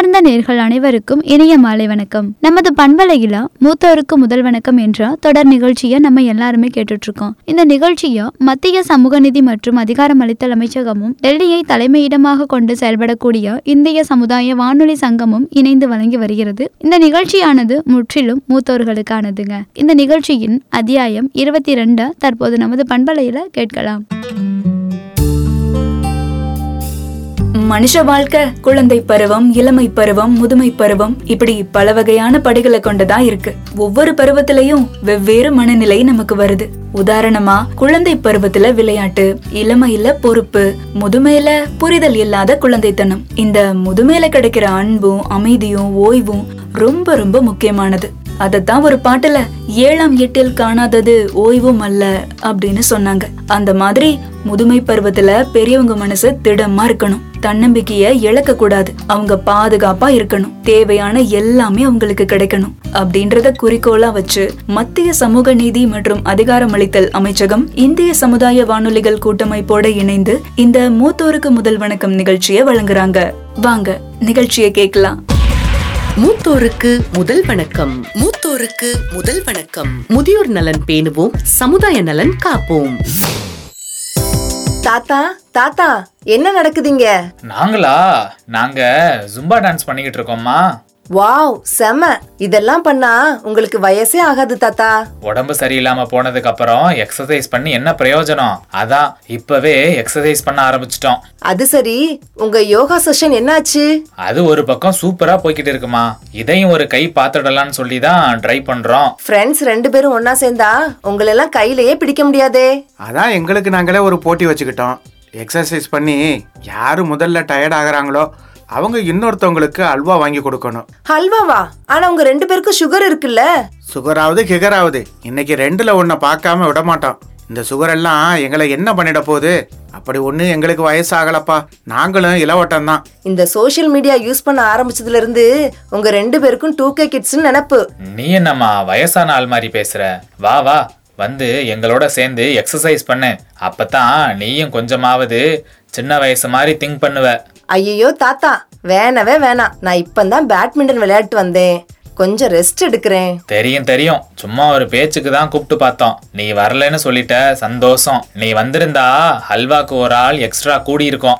அன்பார்ந்த நேர்கள் அனைவருக்கும் இனிய மாலை வணக்கம் நமது பண்பலையில மூத்தோருக்கு முதல் வணக்கம் என்ற தொடர் நிகழ்ச்சியை நம்ம எல்லாருமே கேட்டுட்டு இருக்கோம் இந்த நிகழ்ச்சியை மத்திய சமூக நிதி மற்றும் அதிகாரமளித்தல் அமைச்சகமும் டெல்லியை தலைமையிடமாக கொண்டு செயல்படக்கூடிய இந்திய சமுதாய வானொலி சங்கமும் இணைந்து வழங்கி வருகிறது இந்த நிகழ்ச்சியானது முற்றிலும் மூத்தோர்களுக்கானதுங்க இந்த நிகழ்ச்சியின் அத்தியாயம் இருபத்தி ரெண்டு தற்போது நமது பண்பலையில கேட்கலாம் மனுஷ வாழ்க்கை குழந்தை பருவம் இளமை பருவம் முதுமை பருவம் இப்படி பல வகையான படிகளை கொண்டதா இருக்கு ஒவ்வொரு பருவத்திலையும் வெவ்வேறு மனநிலை நமக்கு வருது உதாரணமா குழந்தை பருவத்துல விளையாட்டு இளமையில பொறுப்பு முதுமையில புரிதல் இல்லாத குழந்தைத்தனம் இந்த முதுமையில கிடைக்கிற அன்பும் அமைதியும் ஓய்வும் ரொம்ப ரொம்ப முக்கியமானது அதத்தான் ஒரு பாட்டுல ஏழாம் எட்டில் காணாதது ஓய்வும் அல்ல அப்படின்னு சொன்னாங்க அந்த மாதிரி முதுமை பருவத்துல பெரியவங்க மனசு திடமா இருக்கணும் தன்னம்பிக்கைய இழக்க கூடாது அவங்க பாதுகாப்பா இருக்கணும் தேவையான எல்லாமே அவங்களுக்கு கிடைக்கணும் அப்படின்றத குறிக்கோளா வச்சு மத்திய சமூக நீதி மற்றும் அதிகாரமளித்தல் அமைச்சகம் இந்திய சமுதாய வானொலிகள் கூட்டமைப்போட இணைந்து இந்த மூத்தோருக்கு முதல் வணக்கம் நிகழ்ச்சியை வழங்குறாங்க வாங்க நிகழ்ச்சியை கேட்கலாம் மூத்தோருக்கு முதல் வணக்கம் மூத்தோருக்கு முதல் வணக்கம் முதியோர் நலன் பேணுவோம் சமுதாய நலன் காப்போம் தாத்தா தாத்தா என்ன நடக்குதுங்க நாங்களா நாங்க ஜும்பா டான்ஸ் பண்ணிக்கிட்டு இருக்கோம்மா வாவ் செம இதெல்லாம் பண்ணா உங்களுக்கு வயசே ஆகாது தாத்தா உடம்பு சரியில்லாம போனதுக்கு அப்புறம் எக்ஸசைஸ் பண்ணி என்ன பிரயோஜனம் அதான் இப்பவே எக்ஸசைஸ் பண்ண ஆரம்பிச்சிட்டோம் அது சரி உங்க யோகா செஷன் என்னாச்சு அது ஒரு பக்கம் சூப்பரா போய்கிட்டு இருக்குமா இதையும் ஒரு கை பாத்துடலாம்னு சொல்லி தான் ட்ரை பண்றோம் ஃப்ரெண்ட்ஸ் ரெண்டு பேரும் ஒன்னா சேர்ந்தா உங்களெல்லாம் கையிலேயே பிடிக்க முடியாதே அதான் எங்களுக்கு நாங்களே ஒரு போட்டி வச்சுக்கிட்டோம் எக்ஸசைஸ் பண்ணி யாரு முதல்ல டயர்ட் ஆகுறாங்களோ அவங்க இன்னொருத்தவங்களுக்கு அல்வா வாங்கி கொடுக்கணும் ஹல்வாவா ஆனா உங்க ரெண்டு பேருக்கும் சுகர் இருக்குல்ல சுகராவது கிகராவது இன்னைக்கு ரெண்டுல ஒன்றை பார்க்காம விட மாட்டோம் இந்த சுகர் எல்லாம் எங்களை என்ன பண்ணிட போகுது அப்படி ஒன்று எங்களுக்கு வயசாகலப்பா நாங்களும் இளவட்டம் தான் இந்த சோஷியல் மீடியா யூஸ் பண்ண ஆரம்பிச்சதுல இருந்து உங்க ரெண்டு பேருக்கும் டூ கே கிட்ஸ்னு நினப்பு நீ என்னம்மா வயசான ஆள் மாதிரி பேசுற வா வா வந்து எங்களோட சேர்ந்து எக்ஸசைஸ் பண்ணு அப்பதான் நீயும் கொஞ்சமாவது சின்ன வயசு மாதிரி திங்க் பண்ணுவ ஐயோ தாத்தா வேணவே வேணாம் நான் இப்பந்தான் பேட்மிண்டன் விளையாட்டு வந்தேன் கொஞ்சம் ரெஸ்ட் எடுக்கிறேன் தெரியும் தெரியும் சும்மா ஒரு பேச்சுக்கு தான் கூப்பிட்டு பார்த்தோம் நீ வரலைன்னு சொல்லிட்ட சந்தோஷம் நீ வந்திருந்தா ஹல்வாக்கு ஒரு ஆள் எக்ஸ்ட்ரா கூடி இருக்கும்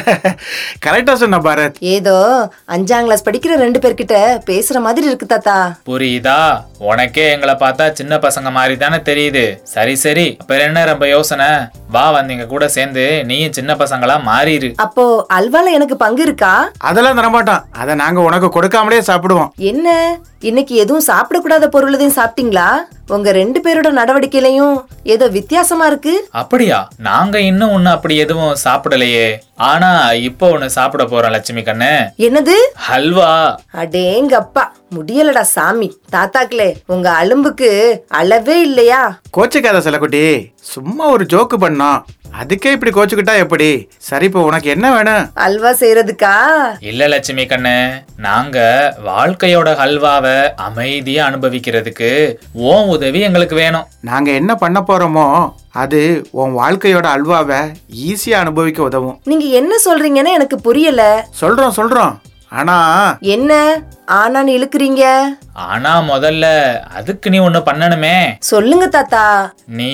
கரெக்டாக சொன்ன பாரத் ஏதோ அஞ்சாம் கிளாஸ் படிக்கிற ரெண்டு பேர்கிட்ட பேசுற மாதிரி இருக்கு தாத்தா புரியுதா உனக்கே எங்களை பார்த்தா சின்ன பசங்க மாதிரி தானே தெரியுது சரி சரி அப்புறம் என்ன ரொம்ப யோசனை வா வந்து எங்க கூட சேர்ந்து நீயும் சின்ன பசங்களா மாறிடு அப்போ அல்வால எனக்கு பங்கு இருக்கா அதெல்லாம் தரமாட்டோம் அதை நாங்கள் உனக்கு கொடுக்காமலே சாப்பிடுவோம் என்ன இன்னைக்கு எதுவும் சாப்பிடக்கூடாத பொருள் எதையும் சாப்பிட்டீங்களா உங்க ரெண்டு பேரோட நடவடிக்கையிலையும் ஏதோ வித்தியாசமா இருக்கு அப்படியா நாங்க இன்னும் ஒண்ணு அப்படி எதுவும் சாப்பிடலையே ஆனா இப்போ ஒண்ணு சாப்பிட போறோம் லட்சுமி கண்ணு என்னது ஹல்வா அடேங்கப்பா முடியலடா சாமி தாத்தாக்களே உங்க அலும்புக்கு அளவே இல்லையா கோச்சிக்காத செல்லக்குட்டி சும்மா ஒரு ஜோக்கு பண்ணோம் அதுக்கே இப்படி கோச்சுக்கிட்டா எப்படி சரி இப்போ உனக்கு என்ன வேணும் அல்வா செய்யறதுக்கா இல்ல லட்சுமி கண்ணு நாங்க வாழ்க்கையோட ஹல்வாவை அமைதியா அனுபவிக்கிறதுக்கு ஓன் உதவி எங்களுக்கு வேணும் நாங்கள் என்ன பண்ண போகிறோமோ அது உன் வாழ்க்கையோட அல்வாவை ஈஸியாக அனுபவிக்க உதவும் நீங்க என்ன சொல்றீங்கன்னு எனக்கு புரியல சொல்கிறோம் சொல்கிறோம் ஆனால் என்ன ஆனான்னு இழுக்குறீங்க ஆனா முதல்ல அதுக்கு நீ ஒண்ணு பண்ணணுமே சொல்லுங்க தாத்தா நீ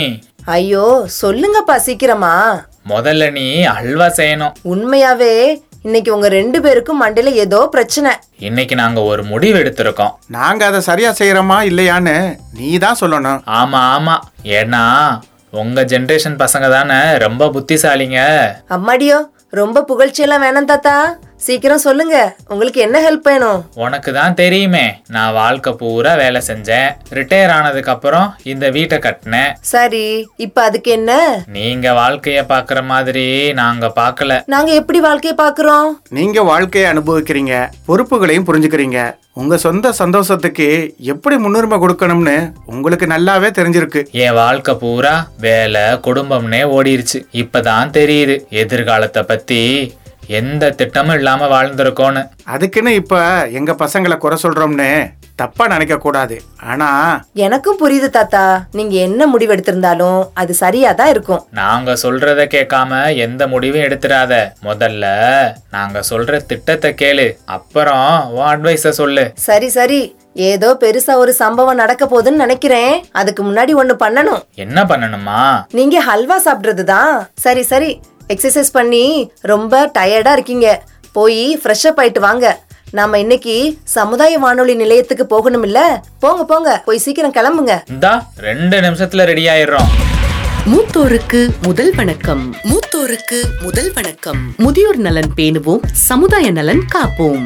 ஐயோ சொல்லுங்கப்பா சீக்கிரமா முதல்ல நீ அல்வா செய்யணும் உண்மையாவே இன்னைக்கு உங்க ரெண்டு பேருக்கும் மண்டையில ஏதோ பிரச்சனை இன்னைக்கு நாங்க ஒரு முடிவு எடுத்திருக்கோம் நாங்கள் அதை சரியாக செய்கிறோமா இல்லையான்னு நீ தான் சொல்லணும் ஆமா ஆமா ஏன்னா உங்க ஜெனரேஷன் பசங்க தானே ரொம்ப புத்திசாலிங்க அம்மாடியோ ரொம்ப புகழ்ச்சியெல்லாம் வேணாம் தாத்தா சீக்கிரம் சொல்லுங்க உங்களுக்கு என்ன ஹெல்ப் வேணும் உனக்கு தான் தெரியுமே நான் வாழ்க்கை பூரா வேலை செஞ்சேன் ரிட்டையர் ஆனதுக்கு அப்புறம் இந்த வீட்டை கட்டினேன் சரி இப்ப அதுக்கு என்ன நீங்க வாழ்க்கைய பாக்குற மாதிரி நாங்க பார்க்கல நாங்க எப்படி வாழ்க்கைய பாக்குறோம் நீங்கள் வாழ்க்கையை அனுபவிக்கிறீங்க பொறுப்புகளையும் புரிஞ்சுக்கிறீங்க உங்கள் சொந்த சந்தோஷத்துக்கு எப்படி முன்னுரிமை கொடுக்கணும்னு உங்களுக்கு நல்லாவே தெரிஞ்சிருக்கு என் வாழ்க்கை பூரா வேலை குடும்பம்னே ஓடிருச்சு இப்பதான் தெரியுது எதிர்காலத்தை பத்தி எந்த திட்டமும் இல்லாம வாழ்ந்திருக்கோன்னு அதுக்குன்னு இப்ப எங்க பசங்களை குறை சொல்றோம்னு தப்பா நினைக்க கூடாது ஆனா எனக்கும் புரியுது தாத்தா நீங்க என்ன முடிவு எடுத்திருந்தாலும் அது சரியா தான் இருக்கும் நாங்க சொல்றத கேட்காம எந்த முடிவும் எடுத்துடாத முதல்ல நாங்க சொல்ற திட்டத்தை கேளு அப்புறம் உன் அட்வைஸ சொல்லு சரி சரி ஏதோ பெருசா ஒரு சம்பவம் நடக்க போகுதுன்னு நினைக்கிறேன் அதுக்கு முன்னாடி ஒண்ணு பண்ணணும் என்ன பண்ணணுமா நீங்க ஹல்வா சாப்பிடுறது தான் சரி சரி எக்ஸசைஸ் பண்ணி ரொம்ப டயர்டா இருக்கீங்க போய் ஃப்ரெஷ் அப் ஆயிட்டு வாங்க நாம இன்னைக்கு சமுதாய வானொலி நிலையத்துக்கு போகணும் இல்ல போங்க போங்க போய் சீக்கிரம் கிளம்புங்க இந்தா ரெண்டு நிமிஷத்துல ரெடி ஆயிடுறோம் மூத்தோருக்கு முதல் வணக்கம் மூத்தோருக்கு முதல் வணக்கம் முதியோர் நலன் பேணுவோம் சமுதாய நலன் காப்போம்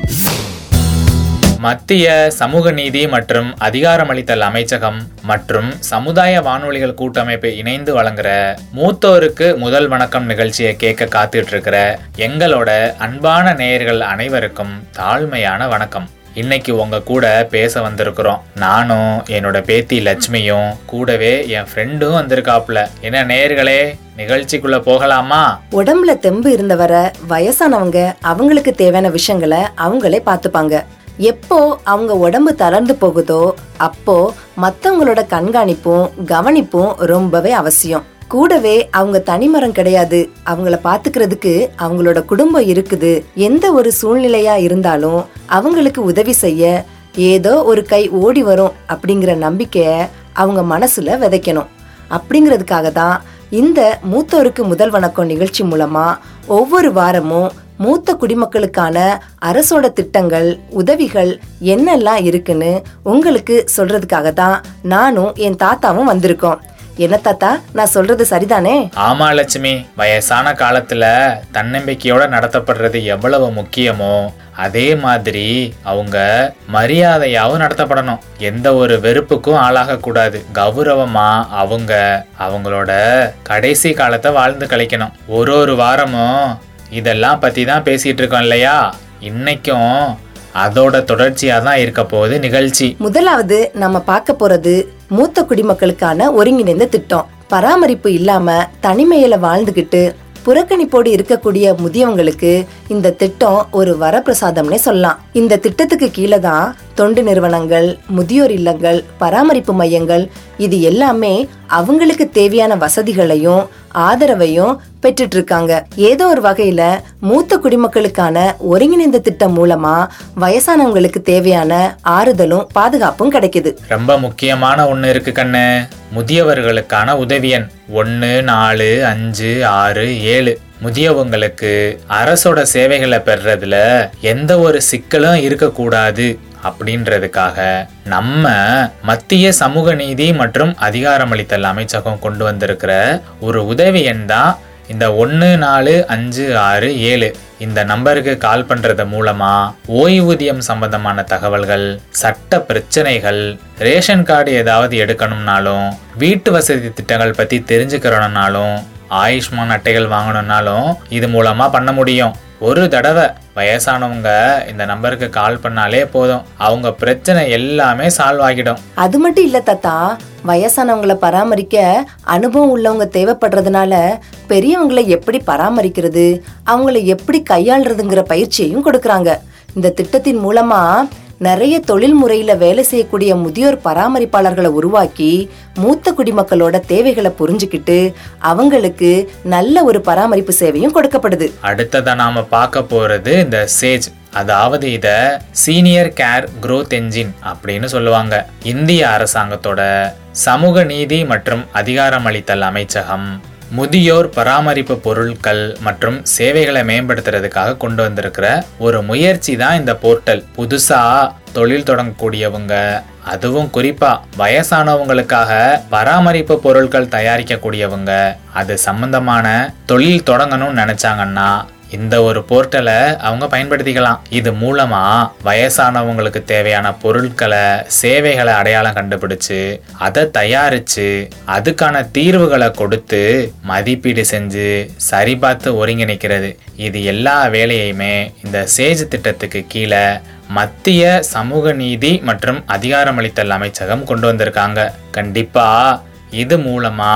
மத்திய சமூக நீதி மற்றும் அதிகாரமளித்தல் அமைச்சகம் மற்றும் சமுதாய வானொலிகள் கூட்டமைப்பு இணைந்து வழங்குற மூத்தோருக்கு முதல் வணக்கம் நிகழ்ச்சியை கேட்க காத்துட்டு இருக்கிற எங்களோட அன்பான நேயர்கள் அனைவருக்கும் தாழ்மையான வணக்கம் இன்னைக்கு உங்க கூட பேச வந்திருக்கிறோம் நானும் என்னோட பேத்தி லட்சுமியும் கூடவே என் ஃப்ரெண்டும் வந்திருக்காப்புல என்ன நேயர்களே நிகழ்ச்சிக்குள்ள போகலாமா உடம்புல தெம்பு இருந்தவரை வயசானவங்க அவங்களுக்கு தேவையான விஷயங்களை அவங்களே பார்த்துப்பாங்க எப்போ அவங்க உடம்பு தளர்ந்து போகுதோ அப்போ மத்தவங்களோட கண்காணிப்பும் கவனிப்பும் ரொம்பவே அவசியம் கூடவே அவங்க தனிமரம் கிடையாது அவங்கள பாத்துக்கிறதுக்கு அவங்களோட குடும்பம் இருக்குது எந்த ஒரு சூழ்நிலையா இருந்தாலும் அவங்களுக்கு உதவி செய்ய ஏதோ ஒரு கை ஓடி வரும் அப்படிங்கிற நம்பிக்கைய அவங்க மனசுல விதைக்கணும் அப்படிங்கிறதுக்காக தான் இந்த மூத்தோருக்கு முதல் வணக்கம் நிகழ்ச்சி மூலமா ஒவ்வொரு வாரமும் மூத்த குடிமக்களுக்கான அரசோட திட்டங்கள் உதவிகள் என்னெல்லாம் இருக்குன்னு உங்களுக்கு சொல்றதுக்காக தான் நானும் என் தாத்தாவும் வந்திருக்கோம் என்ன தாத்தா நான் சொல்றது சரிதானே ஆமா லட்சுமி வயசான காலத்துல தன்னம்பிக்கையோட நடத்தப்படுறது எவ்வளவு முக்கியமோ அதே மாதிரி அவங்க மரியாதையாவும் நடத்தப்படணும் எந்த ஒரு வெறுப்புக்கும் ஆளாக கூடாது கௌரவமா அவங்க அவங்களோட கடைசி காலத்தை வாழ்ந்து கழிக்கணும் ஒரு ஒரு வாரமும் இதெல்லாம் பத்தி தான் பேசிட்டு இருக்கோம் இல்லையா இன்னைக்கும் அதோட தொடர்ச்சியா தான் இருக்க போகுது நிகழ்ச்சி முதலாவது நம்ம பார்க்க போறது மூத்த குடிமக்களுக்கான ஒருங்கிணைந்த திட்டம் பராமரிப்பு இல்லாம தனிமையில வாழ்ந்துகிட்டு புறக்கணிப்போடு இருக்கக்கூடிய முதியவங்களுக்கு இந்த திட்டம் ஒரு வரப்பிரசாதம்னே சொல்லலாம் இந்த திட்டத்துக்கு கீழே தான் தொண்டு நிறுவனங்கள் முதியோர் இல்லங்கள் பராமரிப்பு மையங்கள் இது எல்லாமே அவங்களுக்கு தேவையான வசதிகளையும் ஆதரவையும் பெற்றுட்டு இருக்காங்க ஏதோ ஒரு வகையில மூத்த குடிமக்களுக்கான ஒருங்கிணைந்த திட்டம் மூலமா வயசானவங்களுக்கு தேவையான ஆறுதலும் பாதுகாப்பும் கிடைக்குது ரொம்ப முக்கியமான ஒன்று இருக்கு கண்ணு முதியவர்களுக்கான உதவி எண் ஒன்று நாலு அஞ்சு ஆறு ஏழு முதியவங்களுக்கு அரசோட சேவைகளை பெறுறதுல எந்த ஒரு சிக்கலும் இருக்கக்கூடாது அப்படின்றதுக்காக நம்ம மத்திய சமூக நீதி மற்றும் அதிகாரமளித்தல் அமைச்சகம் கொண்டு வந்திருக்கிற ஒரு உதவி எண் தான் இந்த ஒன்று நாலு அஞ்சு ஆறு ஏழு இந்த நம்பருக்கு கால் பண்றது மூலமா ஓய்வூதியம் சம்பந்தமான தகவல்கள் சட்ட பிரச்சனைகள் ரேஷன் கார்டு ஏதாவது எடுக்கணும்னாலும் வீட்டு வசதி திட்டங்கள் பத்தி தெரிஞ்சுக்கிறோம்னாலும் ஆயுஷ்மான் அட்டைகள் வாங்கணும்னாலும் இது மூலமா பண்ண முடியும் ஒரு தடவை வயசானவங்க இந்த நம்பருக்கு கால் பண்ணாலே போதும் அவங்க பிரச்சனை எல்லாமே சால்வ் ஆகிடும் அது மட்டும் இல்ல தாத்தா வயசானவங்கள பராமரிக்க அனுபவம் உள்ளவங்க தேவைப்படுறதுனால பெரியவங்களை எப்படி பராமரிக்கிறது அவங்கள எப்படி கையாளுறதுங்கிற பயிற்சியையும் கொடுக்கறாங்க இந்த திட்டத்தின் மூலமா நிறைய தொழில் முறையில வேலை செய்யக்கூடிய முதியோர் பராமரிப்பாளர்களை உருவாக்கி மூத்த குடிமக்களோட தேவைகளை புரிஞ்சுக்கிட்டு அவங்களுக்கு நல்ல ஒரு பராமரிப்பு சேவையும் கொடுக்கப்படுது அடுத்ததா நாம பார்க்க போறது இந்த சேஜ் அதாவது இத சீனியர் கேர் growth என்ஜின் அப்படின்னு சொல்லுவாங்க இந்திய அரசாங்கத்தோட சமூக நீதி மற்றும் அதிகாரமளித்தல் அமைச்சகம் முதியோர் பராமரிப்பு பொருட்கள் மற்றும் சேவைகளை மேம்படுத்துறதுக்காக கொண்டு வந்திருக்கிற ஒரு முயற்சி தான் இந்த போர்ட்டல் புதுசா தொழில் தொடங்கக்கூடியவங்க அதுவும் குறிப்பா வயசானவங்களுக்காக பராமரிப்பு பொருட்கள் தயாரிக்கக்கூடியவங்க அது சம்பந்தமான தொழில் தொடங்கணும்னு நினைச்சாங்கன்னா இந்த ஒரு போர்ட்டலை அவங்க பயன்படுத்திக்கலாம் இது மூலமா வயசானவங்களுக்கு தேவையான பொருட்களை சேவைகளை அடையாளம் கண்டுபிடிச்சு அதை தயாரிச்சு அதுக்கான தீர்வுகளை கொடுத்து மதிப்பீடு செஞ்சு சரிபார்த்து ஒருங்கிணைக்கிறது இது எல்லா வேலையுமே இந்த சேஜ் திட்டத்துக்கு கீழே மத்திய சமூக நீதி மற்றும் அதிகாரமளித்தல் அமைச்சகம் கொண்டு வந்திருக்காங்க கண்டிப்பா இது மூலமா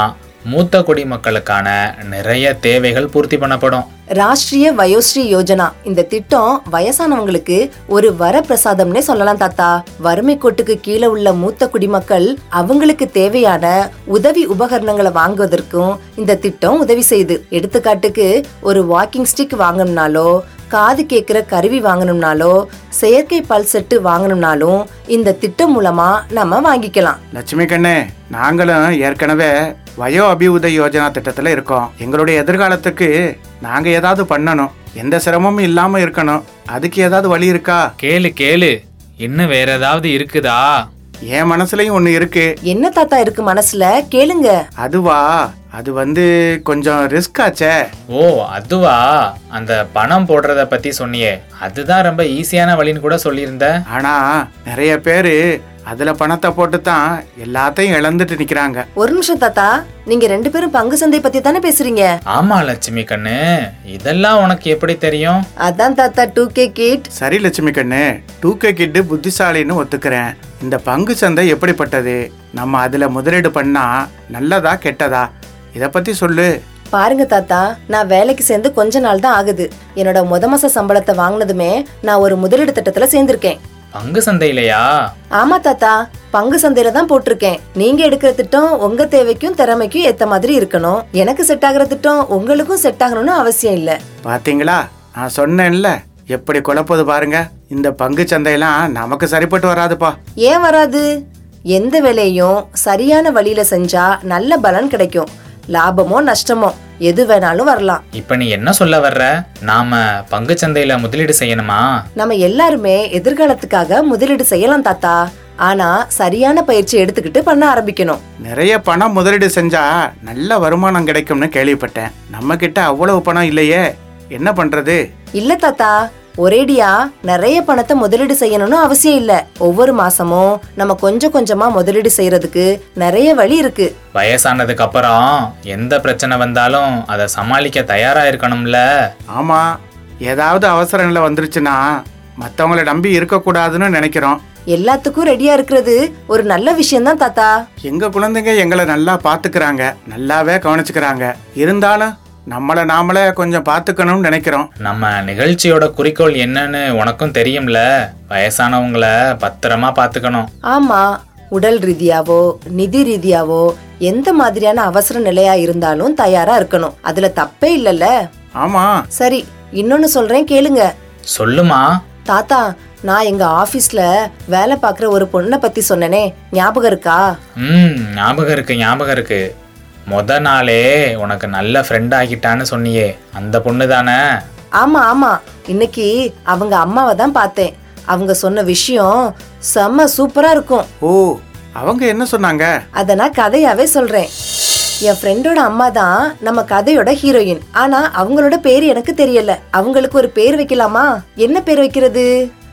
மூத்த குடிமக்களுக்கான நிறைய தேவைகள் பூர்த்தி பண்ணப்படும் ராஷ்டிரிய வயோஸ்ரீ யோஜனா இந்த திட்டம் வயசானவங்களுக்கு ஒரு வரப்பிரசாதம்னே சொல்லலாம் தாத்தா வறுமை கோட்டுக்கு கீழே உள்ள மூத்த குடிமக்கள் அவங்களுக்கு தேவையான உதவி உபகரணங்களை வாங்குவதற்கும் இந்த திட்டம் உதவி செய்யுது எடுத்துக்காட்டுக்கு ஒரு வாக்கிங் ஸ்டிக் வாங்கணும்னாலோ காது கேட்கிற கருவி வாங்கணும்னாலோ செயற்கை பல் செட்டு வாங்கணும்னாலும் இந்த திட்டம் மூலமா நம்ம வாங்கிக்கலாம் லட்சுமி கண்ணு நாங்களும் ஏற்கனவே வயோ அபியுதய யோஜனா திட்டத்துல இருக்கோம் எங்களுடைய எதிர்காலத்துக்கு நாங்க ஏதாவது பண்ணணும் எந்த சிரமமும் இல்லாம இருக்கணும் அதுக்கு ஏதாவது வழி இருக்கா கேளு கேளு இன்னும் வேற ஏதாவது இருக்குதா என் மனசுலயும் ஒண்ணு இருக்கு என்ன தாத்தா இருக்கு மனசுல கேளுங்க அதுவா அது வந்து கொஞ்சம் ரிஸ்க் ஆச்சே ஓ அதுவா அந்த பணம் போடுறத பத்தி சொன்னியே அதுதான் ரொம்ப ஈஸியான வழின்னு கூட சொல்லியிருந்த ஆனா நிறைய பேரு அதுல பணத்தை போட்டு தான் எல்லாத்தையும் இழந்துட்டு நிக்கிறாங்க ஒரு நிமிஷம் தாத்தா நீங்க ரெண்டு பேரும் பங்கு சந்தை பத்தி தானே பேசுறீங்க ஆமா லட்சுமி கண்ணு இதெல்லாம் உனக்கு எப்படி தெரியும் அதான் தாத்தா டூ கே கிட் சரி லட்சுமி கண்ணு டூகே கிட்டு புத்திசாலின்னு ஒத்துக்கிறேன் இந்த பங்கு சந்தை எப்படிப்பட்டது நம்ம அதுல முதலீடு பண்ணா நல்லதா கெட்டதா இத பத்தி சொல்லு பாருங்க தாத்தா நான் வேலைக்கு சேர்ந்து கொஞ்ச நாள் தான் ஆகுது என்னோட முத மாச சம்பளத்தை வாங்கினதுமே நான் ஒரு முதலீடு திட்டத்துல சேர்ந்திருக்கேன் பங்கு சந்தையிலையா ஆமா தாத்தா பங்கு சந்தையில தான் போட்டிருக்கேன் நீங்க எடுக்கிற திட்டம் உங்க தேவைக்கும் திறமைக்கும் ஏத்த மாதிரி இருக்கணும் எனக்கு செட் ஆகுற திட்டம் உங்களுக்கும் செட் ஆகணும்னு அவசியம் இல்ல பாத்தீங்களா நான் சொன்னேன்ல எப்படி குழப்பது பாருங்க இந்த பங்கு சந்தையெல்லாம் நமக்கு சரிப்பட்டு வராதுப்பா ஏன் வராது எந்த வேலையும் சரியான வழியில செஞ்சா நல்ல பலன் கிடைக்கும் லாபமோ நஷ்டமோ எது வேணாலும் வரலாம் இப்ப நீ என்ன சொல்ல வர்ற நாம பங்கு சந்தையில முதலீடு செய்யணுமா நம்ம எல்லாருமே எதிர்காலத்துக்காக முதலீடு செய்யலாம் தாத்தா ஆனா சரியான பயிற்சி எடுத்துக்கிட்டு பண்ண ஆரம்பிக்கணும் நிறைய பணம் முதலீடு செஞ்சா நல்ல வருமானம் கிடைக்கும்னு கேள்விப்பட்டேன் நம்ம கிட்ட அவ்வளவு பணம் இல்லையே என்ன பண்றது இல்ல தாத்தா ஒரேடியா நிறைய பணத்தை முதலீடு செய்யணும்னு அவசியம் இல்ல ஒவ்வொரு மாசமும் நம்ம கொஞ்சம் கொஞ்சமா முதலீடு செய்யறதுக்கு நிறைய வழி இருக்கு வயசானதுக்கு அப்புறம் எந்த பிரச்சனை வந்தாலும் அதை சமாளிக்க தயாரா இருக்கணும்ல ஆமா ஏதாவது அவசர நிலை வந்துருச்சுன்னா மத்தவங்கள நம்பி இருக்கக்கூடாதுன்னு நினைக்கிறோம் எல்லாத்துக்கும் ரெடியா இருக்கிறது ஒரு நல்ல விஷயம் தான் தாத்தா எங்க குழந்தைங்க எங்களை நல்லா பாத்துக்கிறாங்க நல்லாவே கவனிச்சுக்கிறாங்க இருந்தாலும் நம்மளை நாமளே கொஞ்சம் பாத்துக்கணும்னு நினைக்கிறோம் நம்ம நிகழ்ச்சியோட குறிக்கோள் என்னன்னு உனக்கும் தெரியும்ல வயசானவங்கள பத்திரமா பாத்துக்கணும் ஆமா உடல் ரீதியாவோ நிதி ரீதியாவோ எந்த மாதிரியான அவசர நிலையா இருந்தாலும் தயாரா இருக்கணும் அதுல தப்பே இல்லல்ல ஆமா சரி இன்னொன்னு சொல்றேன் கேளுங்க சொல்லுமா தாத்தா நான் எங்க ஆபீஸ்ல வேலை பார்க்குற ஒரு பொண்ணை பத்தி சொன்னனே ஞாபகம் இருக்கா ம் ஞாபகம் இருக்கு ஞாபகம் இருக்கு முத நாளே உனக்கு நல்ல ஃப்ரெண்ட் ஆகிட்டான்னு சொன்னியே அந்த பொண்ணு தானே ஆமா ஆமா இன்னைக்கு அவங்க அம்மாவை தான் பார்த்தேன் அவங்க சொன்ன விஷயம் செம்ம சூப்பரா இருக்கும் ஓ அவங்க என்ன சொன்னாங்க அத நான் கதையாவே சொல்றேன் என் ஃப்ரெண்டோட அம்மா தான் நம்ம கதையோட ஹீரோயின் ஆனா அவங்களோட பேர் எனக்கு தெரியல அவங்களுக்கு ஒரு பேர் வைக்கலாமா என்ன பேர் வைக்கிறது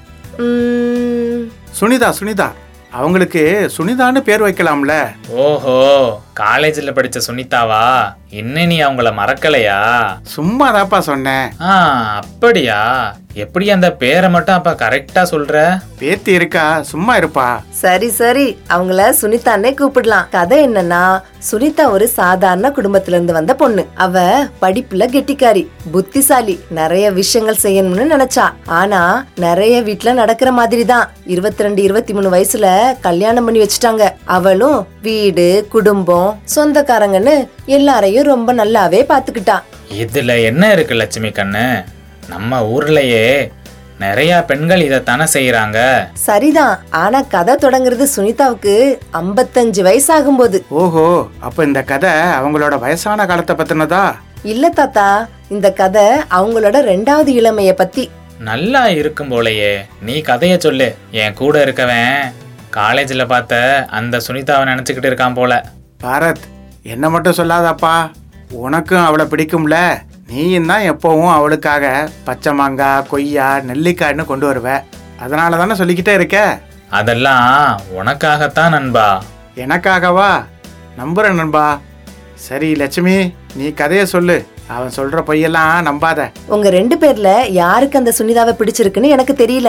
உம், சுனிதா சுனிதா அவங்களுக்கு சுனிதான்னு பேர் வைக்கலாம்ல ஓஹோ காலேஜில் படிச்ச சுனிதாவா இன்னும் நீ அவங்கள மறக்கலையா சும்மா தாப்பா சொன்னேன் ஆ அப்படியா எப்படி அந்த பேரை மட்டும் அப்ப கரெக்டா சொல்ற பேத்தி இருக்கா சும்மா இருப்பா சரி சரி அவங்கள சுனிதான்னே கூப்பிடலாம் கதை என்னன்னா சுனிதா ஒரு சாதாரண குடும்பத்துல இருந்து வந்த பொண்ணு அவ படிப்புல கெட்டிக்காரி புத்திசாலி நிறைய விஷயங்கள் செய்யணும்னு நினைச்சா ஆனா நிறைய வீட்ல நடக்கிற மாதிரி தான் இருபத்தி ரெண்டு இருபத்தி மூணு வயசுல கல்யாணம் பண்ணி வச்சுட்டாங்க அவளும் வீடு குடும்பம் சொந்தக்காரங்கன்னு எல்லாரையும் ரொம்ப நல்லாவே பாத்துக்கிட்டா இதுல என்ன இருக்கு லட்சுமி கண்ணு நம்ம ஊர்லயே நிறைய பெண்கள் இதைத்தானே செய்யறாங்க சரிதான் ஆனா கதை தொடங்குறது சுனிதாவுக்கு ஐம்பத்தஞ்சு வயசு ஆகும்போது ஓஹோ அப்ப இந்த கதை அவங்களோட வயசான காலத்தை பத்தினதா இல்ல தாத்தா இந்த கதை அவங்களோட ரெண்டாவது இளமைய பத்தி நல்லா இருக்கும் போலயே நீ கதைய சொல்லு என் கூட இருக்கவன் காலேஜில் பார்த்த அந்த சுனிதாவை நினச்சிக்கிட்டு இருக்கான் போல பாரத் என்ன மட்டும் சொல்லாதப்பா உனக்கும் அவளை பிடிக்கும்ல நீயும் தான் எப்பவும் அவளுக்காக பச்சை மாங்காய் கொய்யா நெல்லிக்காய்னு கொண்டு வருவ அதனால தானே சொல்லிக்கிட்டே இருக்க அதெல்லாம் உனக்காகத்தான் நண்பா எனக்காகவா நம்புறேன் நண்பா சரி லட்சுமி நீ கதைய சொல்லு அவன் சொல்ற பொய்யெல்லாம் நம்பாத உங்க ரெண்டு பேர்ல யாருக்கு அந்த சுனிதாவை பிடிச்சிருக்குன்னு எனக்கு தெரியல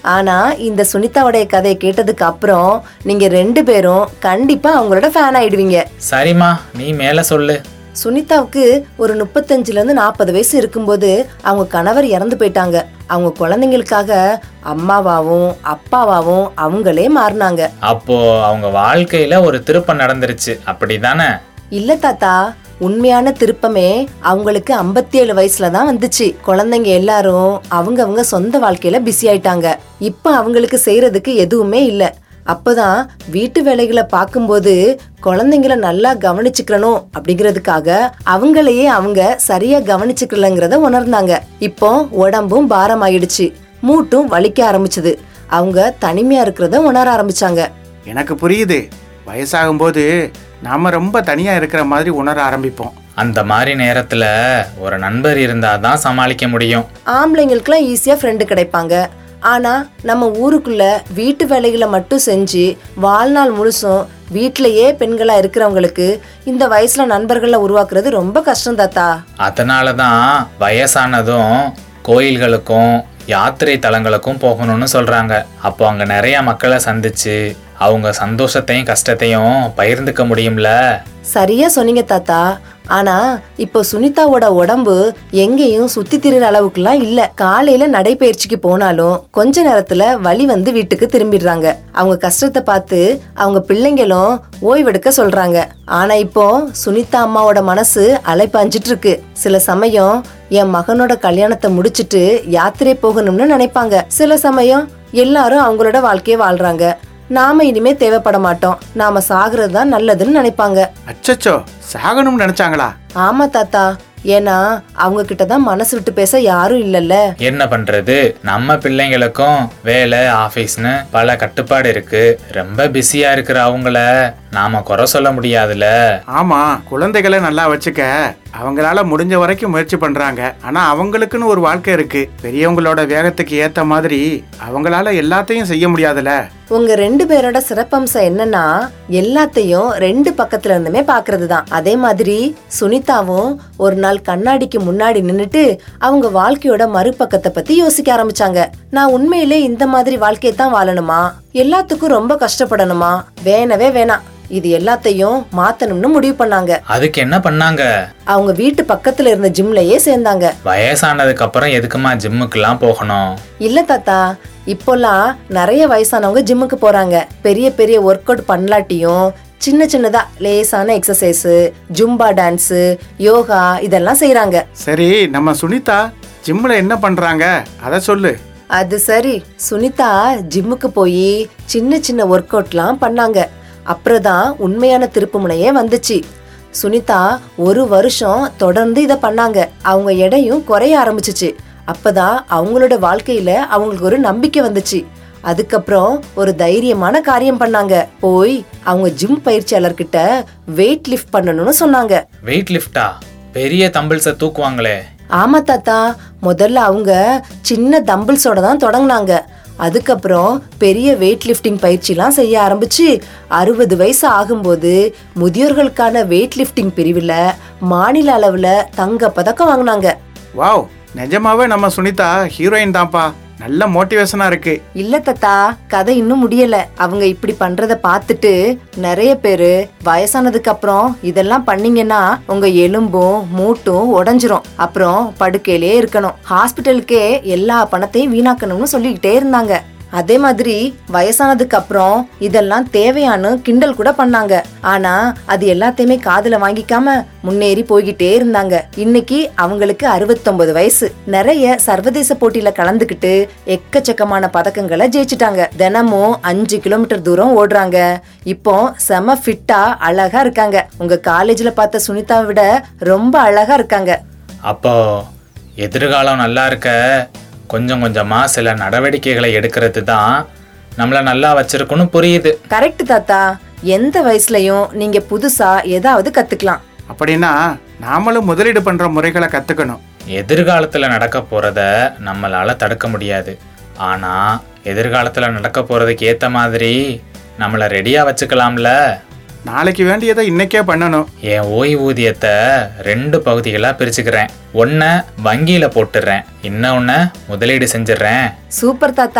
ஆனா இந்த சுனிதாவுடைய கதையை கேட்டதுக்கு அப்புறம் நீங்க ரெண்டு பேரும் கண்டிப்பா அவங்களோட ஃபேன் ஆயிடுவீங்க சரிம்மா நீ மேலே சொல்லு சுனிதாவுக்கு ஒரு முப்பத்தஞ்சுல இருந்து நாற்பது வயசு இருக்கும்போது அவங்க கணவர் இறந்து போயிட்டாங்க அவங்க குழந்தைங்களுக்காக அம்மாவாவும் அப்பாவாவும் அவங்களே மாறினாங்க அப்போ அவங்க வாழ்க்கையில ஒரு திருப்பம் நடந்துருச்சு அப்படிதானே இல்ல தாத்தா உண்மையான திருப்பமே அவங்களுக்கு 57 ஏழு வயசுல தான் வந்துச்சு குழந்தைங்க எல்லாரும் அவங்க அவங்க சொந்த வாழ்க்கையில பிஸி ஆயிட்டாங்க இப்ப அவங்களுக்கு செய்யறதுக்கு எதுவுமே இல்ல அப்பதான் வீட்டு வேலைகளை பார்க்கும்போது குழந்தைங்கள நல்லா கவனிச்சுக்கணும் அப்படிங்கிறதுக்காக அவங்களையே அவங்க சரியா கவனிச்சுக்கலங்கிறத உணர்ந்தாங்க இப்போ உடம்பும் பாரம் ஆயிடுச்சு மூட்டும் வலிக்க ஆரம்பிச்சது அவங்க தனிமையா இருக்கிறத உணர ஆரம்பிச்சாங்க எனக்கு புரியுது வயசாகும்போது நாம ரொம்ப தனியா இருக்கிற மாதிரி உணர ஆரம்பிப்போம் அந்த மாதிரி நேரத்துல ஒரு நண்பர் இருந்தாதான் சமாளிக்க முடியும் ஆம்பளைங்களுக்குலாம் ஈஸியா ஃப்ரெண்டு கிடைப்பாங்க ஆனா நம்ம ஊருக்குள்ள வீட்டு வேலைகளை மட்டும் செஞ்சு வாழ்நாள் முழுசும் வீட்டிலேயே பெண்களா இருக்கிறவங்களுக்கு இந்த வயசுல நண்பர்களை உருவாக்குறது ரொம்ப கஷ்டம் தாத்தா அதனால தான் வயசானதும் கோயில்களுக்கும் யாத்திரை தலங்களுக்கும் போகணும்னு சொல்றாங்க அப்போ அங்க நிறைய மக்களை சந்திச்சு அவங்க சந்தோஷத்தையும் கஷ்டத்தையும் பகிர்ந்துக்க முடியும்ல சரியா சொன்னீங்க தாத்தா ஆனா இப்போ சுனிதாவோட உடம்பு எங்கேயும் சுத்தி திரிற அளவுக்குலாம் இல்ல காலையில நடைபயிற்சிக்கு போனாலும் கொஞ்ச நேரத்துல வலி வந்து வீட்டுக்கு திரும்பிடுறாங்க அவங்க கஷ்டத்தை பார்த்து அவங்க பிள்ளைங்களும் ஓய்வெடுக்க சொல்றாங்க ஆனா இப்போ சுனிதா அம்மாவோட மனசு அலைப்பாஞ்சிட்டு இருக்கு சில சமயம் என் மகனோட கல்யாணத்தை முடிச்சிட்டு யாத்திரை போகணும்னு நினைப்பாங்க சில சமயம் எல்லாரும் அவங்களோட வாழ்க்கைய வாழ்றாங்க நாம இனிமே தேவைப்பட மாட்டோம் நாம சாகுறது தான் நல்லதுன்னு நினைப்பாங்க அச்சச்சோ சாகணும்னு நினைச்சாங்களா ஆமா தாத்தா ஏன்னா அவங்க கிட்ட தான் மனசு விட்டு பேச யாரும் இல்லல்ல என்ன பண்றது நம்ம பிள்ளைங்களுக்கும் வேலை ஆபீஸ்னு பல கட்டுப்பாடு இருக்கு ரொம்ப பிஸியா இருக்கிற அவங்கள நாம குறை சொல்ல முடியாதுல ஆமா குழந்தைகளை நல்லா வச்சுக்க அவங்களால முடிஞ்ச வரைக்கும் முயற்சி பண்றாங்க ஆனா அவங்களுக்குன்னு ஒரு வாழ்க்கை இருக்கு பெரியவங்களோட வேகத்துக்கு ஏத்த மாதிரி அவங்களால எல்லாத்தையும் செய்ய முடியாதுல உங்க ரெண்டு பேரோட சிறப்பம்சம் என்னன்னா எல்லாத்தையும் ரெண்டு பக்கத்துல இருந்துமே பாக்குறது தான் அதே மாதிரி சுனிதாவும் ஒரு நாள் கண்ணாடிக்கு முன்னாடி நின்னுட்டு அவங்க வாழ்க்கையோட மறுபக்கத்தை பத்தி யோசிக்க ஆரம்பிச்சாங்க நான் உண்மையிலே இந்த மாதிரி வாழ்க்கையை தான் வாழணுமா எல்லாத்துக்கும் ரொம்ப கஷ்டப்படணுமா வேணவே வேணாம் இது எல்லாத்தையும் மாத்தணும்னு முடிவு பண்ணாங்க அதுக்கு என்ன பண்ணாங்க அவங்க வீட்டு பக்கத்துல இருந்த ஜிம்லயே சேர்ந்தாங்க வயசானதுக்கு அப்புறம் எதுக்குமா ஜிம்முக்கெல்லாம் போகணும் இல்ல தாத்தா இப்போல்லாம் நிறைய வயசானவங்க ஜிம்முக்கு போறாங்க பெரிய பெரிய ஒர்க் அவுட் பண்ணலாட்டியும் சின்ன சின்னதா லேசான எக்ஸசைஸ் ஜும்பா டான்ஸ் யோகா இதெல்லாம் செய்றாங்க சரி நம்ம சுனிதா ஜிம்ல என்ன பண்றாங்க அத சொல்லு அது சரி சுனிதா ஜிம்முக்கு போய் சின்ன சின்ன ஒர்க் அவுட்லாம் பண்ணாங்க அப்புறம் தான் உண்மையான திருப்புமுனையே வந்துச்சு சுனிதா ஒரு வருஷம் தொடர்ந்து இதை பண்ணாங்க அவங்க எடையும் குறைய ஆரம்பிச்சுச்சு அப்பதான் அவங்களோட வாழ்க்கையில அவங்களுக்கு ஒரு நம்பிக்கை வந்துச்சு அதுக்கப்புறம் ஒரு தைரியமான காரியம் பண்ணாங்க போய் அவங்க ஜிம் பயிற்சியாளர்கிட்ட வெயிட் லிஃப்ட் பண்ணணும்னு சொன்னாங்க வெயிட் லிஃப்டா பெரிய தம்பிள்ஸை தூக்குவாங்களே ஆமா தாத்தா முதல்ல அவங்க சின்ன தம்பிள்ஸோட தான் தொடங்குனாங்க அதுக்கப்புறம் பெரிய வெயிட் லிஃப்டிங் பயிற்சிலாம் செய்ய ஆரம்பிச்சு அறுபது வயசு ஆகும்போது முதியோர்களுக்கான வெயிட் லிஃப்டிங் பிரிவில் மாநில அளவில் தங்க பதக்கம் வாங்கினாங்க வாவ் நிஜமாவே நம்ம சுனிதா ஹீரோயின் தான்ப்பா நல்ல மோட்டிவேஷனா இருக்கு இல்ல தாத்தா கதை இன்னும் முடியல அவங்க இப்படி பண்றத பார்த்துட்டு நிறைய பேரு வயசானதுக்கு அப்புறம் இதெல்லாம் பண்ணீங்கன்னா உங்க எலும்பும் மூட்டும் உடைஞ்சிரும் அப்புறம் படுக்கையிலே இருக்கணும் ஹாஸ்பிட்டலுக்கே எல்லா பணத்தையும் வீணாக்கணும்னு சொல்லிக்கிட்டே இருந்தாங்க அதே மாதிரி வயசானதுக்கு அப்புறம் இதெல்லாம் தேவையான்னு கிண்டல் கூட பண்ணாங்க ஆனா அது எல்லாத்தையுமே காதுல வாங்கிக்காம முன்னேறி போய்கிட்டே இருந்தாங்க இன்னைக்கு அவங்களுக்கு 69 வயசு நிறைய சர்வதேச போட்டியில கலந்துக்கிட்டு எக்கச்சக்கமான பதக்கங்களை ஜெயிச்சிட்டாங்க தினமும் அஞ்சு கிலோமீட்டர் தூரம் ஓடுறாங்க இப்போ செம ஃபிட்டா அழகா இருக்காங்க உங்க காலேஜ்ல பார்த்த சுனிதாவை விட ரொம்ப அழகா இருக்காங்க அப்போ எதிர்காலம் நல்லா இருக்க கொஞ்சம் கொஞ்சமா சில நடவடிக்கைகளை எடுக்கிறது தான் நம்மள நல்லா வச்சிருக்குன்னு புரியுது கரெக்ட் தாத்தா எந்த வயசுலயும் நீங்க புதுசா ஏதாவது கத்துக்கலாம் அப்படின்னா நாமளும் முதலீடு பண்ற முறைகளை கத்துக்கணும் எதிர்காலத்துல நடக்க போறத நம்மளால தடுக்க முடியாது ஆனா எதிர்காலத்துல நடக்க போறதுக்கு ஏத்த மாதிரி நம்மளை ரெடியா வச்சுக்கலாம்ல நாளைக்கு வேண்டியதை இன்னைக்கே பண்ணணும் என் ஓய்வூதியத்தை ரெண்டு பகுதிகளாக பிரிச்சுக்கிறேன் ஒன்றை வங்கியில் போட்டுடுறேன் இன்னொன்று முதலீடு செஞ்சிடுறேன் சூப்பர் தாத்தா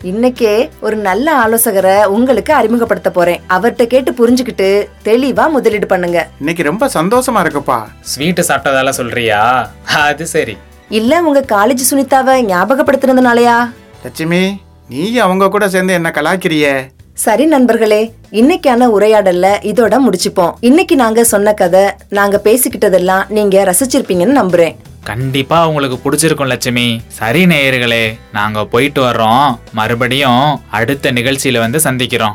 இன்னைக்கே ஒரு நல்ல ஆலோசகரை உங்களுக்கு அறிமுகப்படுத்த போறேன் அவர்கிட்ட கேட்டு புரிஞ்சுக்கிட்டு தெளிவா முதலீடு பண்ணுங்க இன்னைக்கு ரொம்ப சந்தோஷமா இருக்குப்பா ஸ்வீட்டு சாப்பிட்டதால சொல்றியா அது சரி இல்ல உங்க காலேஜ் சுனிதாவை ஞாபகப்படுத்துனதுனாலயா லட்சுமி நீ அவங்க கூட சேர்ந்து என்ன கலாய்க்கிறியே சரி நண்பர்களே இன்னைக்கான உரையாடல்ல இதோட முடிச்சுப்போம் இன்னைக்கு நாங்க சொன்ன கதை நாங்க பேசிக்கிட்டதெல்லாம் நீங்க ரசிச்சிருப்பீங்கன்னு நம்புறேன் கண்டிப்பா உங்களுக்கு பிடிச்சிருக்கும் லட்சுமி சரி நேயர்களே நாங்க போயிட்டு வர்றோம் மறுபடியும் அடுத்த நிகழ்ச்சியில வந்து சந்திக்கிறோம்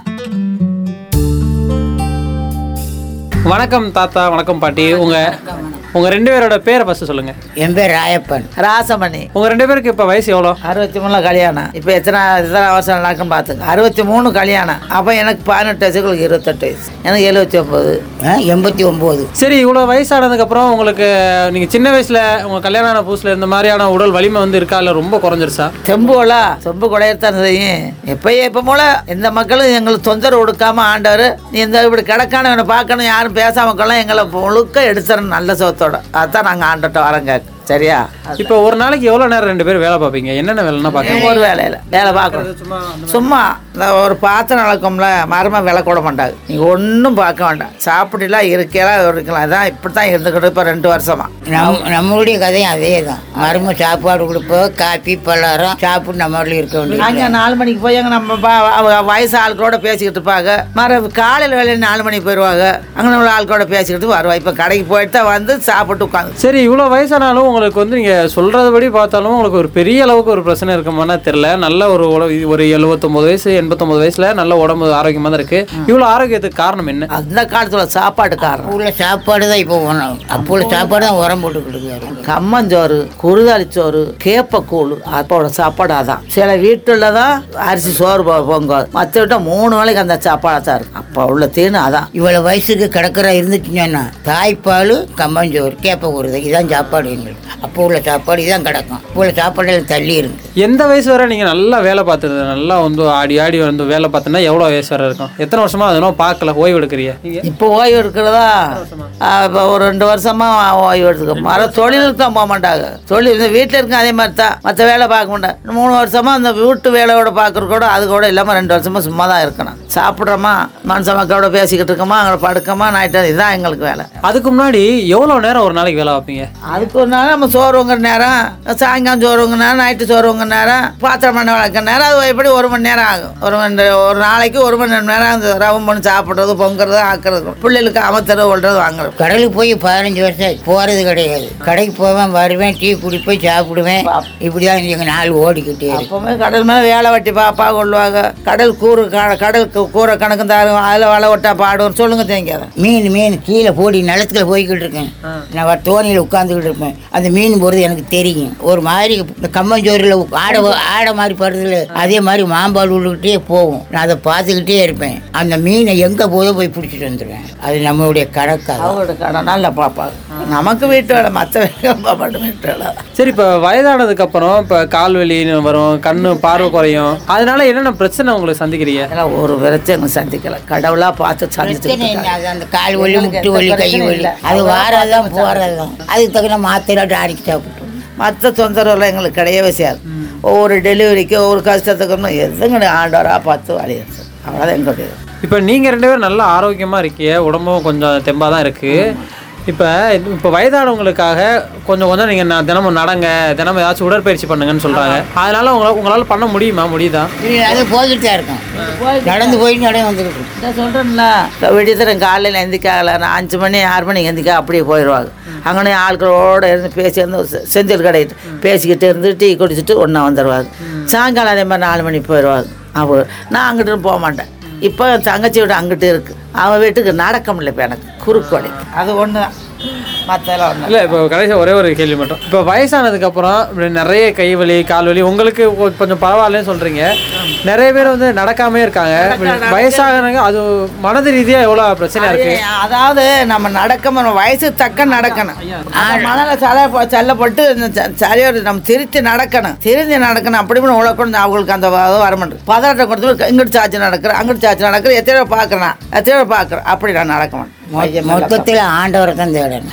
வணக்கம் தாத்தா வணக்கம் பாட்டி உங்க உங்க ரெண்டு பேரோட பேரை ஃபர்ஸ்ட் சொல்லுங்க என் பேர் ராயப்பன் ராசமணி உங்க ரெண்டு பேருக்கு இப்ப வயசு எவ்வளோ அறுபத்தி மூணுல கல்யாணம் இப்போ எத்தனை எத்தனை வருஷம் நடக்கும் பார்த்துங்க அறுபத்தி மூணு கல்யாணம் அப்போ எனக்கு பதினெட்டு வயசு உங்களுக்கு இருபத்தெட்டு வயசு எனக்கு எழுபத்தி ஒம்பது எண்பத்தி ஒம்பது சரி இவ்வளோ வயசானதுக்கு அப்புறம் உங்களுக்கு நீங்க சின்ன வயசுல உங்க கல்யாணம் ஆன புதுசுல இந்த மாதிரியான உடல் வலிமை வந்து இருக்கா இல்ல ரொம்ப குறைஞ்சிருச்சா தெம்புவலா தெம்பு குடையத்தான் செய்யும் எப்பயே இப்போ போல எந்த மக்களும் எங்களுக்கு தொந்தரவு கொடுக்காம ஆண்டவர் நீ இந்த இப்படி கிடக்கான இவனை பார்க்கணும் யாரும் பேசாம கொள்ள எங்களை முழுக்க எடுத்துறணும் நல்ல சோத்தோட அதான் நாங்கள் ஆண்டட்ட வரோங்க சரியா இப்போ ஒரு நாளைக்கு எவ்வளோ நேரம் ரெண்டு பேரும் வேலை பார்ப்பீங்க என்னென்ன வேலைன்னா பார்க்க ஒரு வேலையில் வேலை பார்க்கணும் சும்மா இந்த ஒரு பாத்திரம் நடக்கும்ல மரமாக விலை கூட மாட்டாங்க நீங்கள் ஒன்றும் பார்க்க வேண்டாம் சாப்பிட்டுலாம் இருக்கலாம் இருக்கலாம் அதான் இப்படி தான் இருந்துக்கிட்டு இப்போ ரெண்டு வருஷமா நம் நம்மளுடைய கதையும் அதே தான் மரும சாப்பாடு கொடுப்போம் காப்பி பலகாரம் சாப்பிட்டு நம்ம வீட்டில் இருக்க வேண்டியது அங்கே நாலு மணிக்கு போய் அங்கே நம்ம பா- அவ- வயசு ஆட்களோட பேசிக்கிட்டு இருப்பாங்க மர காலையில் வேலையில் நாலு மணிக்கு போயிடுவாங்க அங்கே உள்ள ஆட்களோட பேசிக்கிட்டு வருவா இப்போ கடைக்கு போயிட்டு தான் வந்து சாப்பிட்டு உட்காந்து சரி இவ்வளோ வயசானாலும் உங்களுக்கு வந்து நீங்கள் சொல்கிறதுபடி பார்த்தாலும் உங்களுக்கு ஒரு பெரிய அளவுக்கு ஒரு பிரச்சனை இருக்குமானா தெரில நல்ல ஒரு உட- ஒரு எழுபத்தொம்பது வயசு எண்பத்தொம்பது வயசில் நல்ல உடம்பு ஆரோக்கியமாக தான் இருக்குது இவ்வளோ ஆரோக்கியத்துக்கு காரணம் என்ன அந்த காலத்தில் சாப்பாட்டு காரணம் உள்ள சாப்பாடு தான் இப்போ உணவு அப்போ உள்ள சாப்பாடு தான் உரம் போட்டு கொடுக்குறாரு கம்மஞ்சோறு குருதாளி சோறு கேப்பக்கூழ் அப்போட சாப்பாடு அதான் சில வீட்டுல தான் அரிசி சோறு பொ- பொங்கும் மற்ற வீட்டை மூணு வேளைக்கு அந்த சாப்பாடு தான் இருக்கும் அப்போ உள்ள தீனு அதான் இவ்வளோ வயசுக்கு கிடக்கிற இருந்துச்சுன்னா தாய்ப்பால் கம்பஞ்சோறு கேப்ப கூறுது இதான் சாப்பாடு எங்களுக்கு அப்போ உள்ள சாப்பாடு இதான் கிடக்கும் இப்போ உள்ள சாப்பாடு எல்லாம் தள்ளி இருக்கு எந்த வயசு வரை நீங்கள் நல்லா வேலை பார்த்துருது நல்லா வந்து ஆடி ஆடி வந்து வேலை பார்த்தோன்னா எவ்வளோ வயசு வரை இருக்கும் எத்தனை வருஷமா அதெல்லாம் பார்க்கல ஓய்வு எடுக்கிறியா நீங்கள் இப்போ ஓய்வு எடுக்கிறதா இப்போ ஒரு ரெண்டு வருஷமா ஓய்வு எடுத்துக்க மர தொழிலுக்கு தான் போக மாட்டாங்க தொழில் இந்த வீட்டில் இருக்க அதே மாதிரி தான் மற்ற வேலை பார்க்க மாட்டாங்க மூணு வருஷமா அந்த வீட்டு வேலையோட பார்க்குறது கூட அது கூட இல்லாமல் ரெண்டு வருஷமா சும்மா தான் இருக்கணும் சாப்பிட்றோமா மனுஷ மக்களோட பேசிக்கிட்டு இருக்கோமா அங்கே படுக்கமா நைட்டு இதுதான் எங்களுக்கு வேலை அதுக்கு முன்னாடி எவ்வளோ நேரம் ஒரு நாளைக்கு வேலை வைப்பீங்க அதுக்கு ஒரு நாள் நம்ம சோறுங்கிற நேரம் சாயங்காலம் சோறுங்க நேரம் நைட்டு சோறுங்க நேரம் பாத்திரம் பண்ண வளர்க்குற நேரம் அது எப்படி ஒரு மணி நேரம் ஆகும் ஒரு மணி ஒரு நாளைக்கு ஒரு மணி நேரம் அந்த ரவை பண்ணி சாப்பிட்றது பொங்குறது ஆக்குறது பிள்ளைகளுக்கு அமர்த்துறது ஒல்றது வாங்குறது கடலுக்கு போய் பதினஞ்சு வருஷம் ஆச்சு. போறது கிடையாது கடைக்கு போவேன் வருவேன் டீ குடிப்பேன் சாப்பிடுவேன் இப்படி தான் எங்கள் நாள் ஓடிக்கிட்டே இருக்கு அப்போவுமே கடல் மேலே வேலை வெட்டி பாப்பா கொள்ளுவாங்க கடல் கூறு க- கடல் கு- கூரை கணக்கு தாரும் அதில் வலை ஒட்டா பாடுவோம் சொல்லுங்க தேங்காத மீன் மீன் கீழே போடி நிலத்துல போய்கிட்டு இருக்கேன் நான் வ- தோணியில் உட்காந்துக்கிட்டு இருப்பேன் அந்த மீன் போகிறது எனக்கு தெரியும் ஒரு மாதிரி இந்த கம்மஞ்சோறில் ஆடை ஆடை மாதிரி படுறதுல அதே மாதிரி மாம்பால் விழுக்கிட்டே போகும் நான் அதை பார்த்துக்கிட்டே இருப்பேன் அந்த மீனை எங்கே போதோ போய் பிடிச்சிட்டு வந்துடுவேன் அது நம்மளுடைய கணக்காக அவங்களோட கடை நல்லா பார்ப்பாங்க நமக்கு வீட்டு வேலை மற்ற வேலை மட்டும் வீட்டு வேலை தான். சரி இப்போ வயதானதுக்கு அப்புறம் இப்போ கால் வலின்னு வரும் கண்ணு பார்வை குறையும் அதனால என்னென்ன பிரச்சனை உங்களுக்கு சந்திக்கிறீங்க அதெல்லாம் ஒரு பிரச்சனை சந்திக்கல கடவுளா பார்த்து சந்திச்சு பிரச்சனை என்ன? அது அந்த கால் வலி முட்டு வலி கை வலி அது வாரதான் போறதுதான் அதுக்கு தகுந்த மாத்திரை டானிக்கு சாப்பிட்டோம் மற்ற தொந்தரவுலாம் எங்களுக்கு கிடையவே செய்யாது ஒவ்வொரு டெலிவரிக்கு ஒவ்வொரு கஷ்டத்துக்கு எதுங்க ஆண்டவராக பார்த்து வழியை அவ்வளோதான் எங்களுடைய இது. இப்போ நீங்கள் ரெண்டு பேரும் நல்லா ஆரோக்கியமாக இருக்கீங்க உடம்பும் கொஞ்சம் தெம்பாக தான் இருக்குது இப்போ இப்போ வயதானவங்களுக்காக கொஞ்சம் கொஞ்சம் நீங்கள் நான் தினமும் நடங்க தினமும் ஏதாச்சும் உடற்பயிற்சி பண்ணுங்கன்னு சொல்கிறாங்க அதனால உங்களால் உங்களால் பண்ண முடியுமா முடியுதா இல்லை அது போய்கிட்டு தான் இருக்கும் நடந்து போய் நடந்து வந்துக்கிட்டு இருக்கும். நான் சொல்கிறேன்ல விடியத்தில் காலையில் எந்திக்காகல நான் அஞ்சு மணி ஆறு மணிக்கு எந்திக்கா அப்படியே போயிடுவாங்க அங்கனே ஆட்களோட இருந்து பேசி இருந்து செ- செந்தில் கடையிட்டு பேசிக்கிட்டு இருந்து டீ குடிச்சிட்டு ஒன்றா வந்துடுவாங்க சாயங்காலம் அதே மாதிரி நாலு மணிக்கு போயிடுவாங்க அவ நான் அங்கிட்டு போக மாட்டேன் இப்போ என் தங்கச்சி வீடு அங்கிட்டு இருக்குது அவன் வீட்டுக்கு நடக்க முடியல இப்போ எனக்கு குறுக்கோடை அது ஒன்று தான் மற்றெல்லாம் ஒன்று இல்லை இப்போ கடைசியாக ஒரே ஒரு கேள்வி மட்டும் இப்போ வயசானதுக்கப்புறம் இப்படி நிறைய கை வலி கால் வலி உங்களுக்கு கொ- கொஞ்சம் பரவாயில்லன்னு சொல்கிறீங்க நிறைய பேர் வந்து நடக்காமே இருக்காங்க இப்படி வயசாகிறவங்க அது மனது ரீதியாக எவ்வளோ பிரச்சனையாக இருக்குது அது- அதாவது நம்ம நடக்க வயசு தக்க நடக்கணும் அந்த மணல சல சல்லப்பட்டு இந்த ச- சரியோட நம்ம திருத்தி நடக்கணும் திருந்தி நடக்கணும் அப்படி இப்படி உழக்கணும் அவங்களுக்கு அந்த வ- வர மாட்டேன் பதட்டம் கொடுத்து இங்கிட்டு சாச்சு நடக்கிறேன் அங்கிட்டு சாச்சு நடக்கிறேன் எத்தனை பேர் பார்க்குறேன் எத்தனை பேர் பார்க்குறேன் அப்படி நான் நடக்க மாட்டேன் மொத்தத்தில் ஆண்டவரை தான் தேடணும்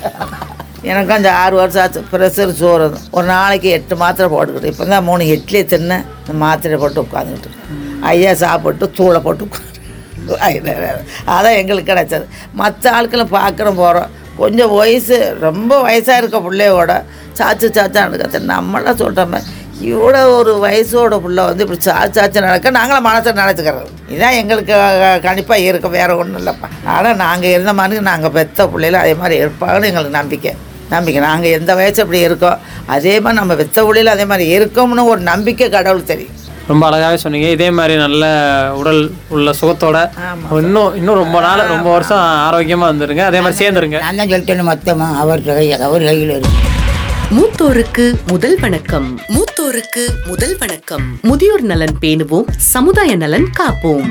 எனக்கு அந்த ஆறு வருஷம் ஆச்சு ப்ரெஷர் சோறு ஒரு நாளைக்கு எட்டு மாத்திரை போட்டுக்கிட்டு இப்போ தான் மூணு இட்லி தின்னேன் இந்த மாத்திரை போட்டு உட்காந்துக்கிட்டு இருக்கோம். ஐயா சாப்பிட்டு தூளை போட்டு உட்காந்து அதான் எங்களுக்கு கிடைச்சது மற்ற ஆட்களை பார்க்குறோம் போகிறோம் கொஞ்சம் வயசு ரொம்ப வயசாக இருக்க பிள்ளையோட சாச்சு சாச்சா நடக்க நம்மளாம் சொல்கிறோமே இவ்வளோ ஒரு வயசோட புள்ள வந்து இப்படி சாச்சு சாச்சு நடக்க நாங்களும் மனசை நினச்சிக்கிறது இதான் எங்களுக்கு கண்டிப்பாக இருக்கும் வேறு ஒன்றும் இல்லைப்பா ஆனால் நாங்கள் இருந்த மாதிரி நாங்கள் பெத்த பிள்ளைல அதே மாதிரி இருப்பாங்கன்னு எங்களுக்கு நம்பிக்கை நம்பிக்கை நாங்கள் எந்த வயசு அப்படி இருக்கோம் அதே மாதிரி நம்ம பெத்த பிள்ளைல அதே மாதிரி இருக்கோம்னு ஒரு நம்பிக்கை கடவுள் தெரியும் ரொம்ப அழகாகவே சொன்னீங்க இதே மாதிரி நல்ல உடல் உள்ள சுகத்தோட இன்னும் இன்னும் ரொம்ப நாள் ரொம்ப வருஷம் ஆரோக்கியமாக வந்துருங்க அதே மாதிரி சேர்ந்துருங்க நான் தான் சொல்லிட்டேன் மொத்தமாக அவர் கை அவர் கையில் இருக்கு மூத்தோருக்கு முதல் வணக்கம் மூத்தோருக்கு முதல் வணக்கம் முதியோர் நலன் பேணுவோம் சமுதாய நலன் காப்போம்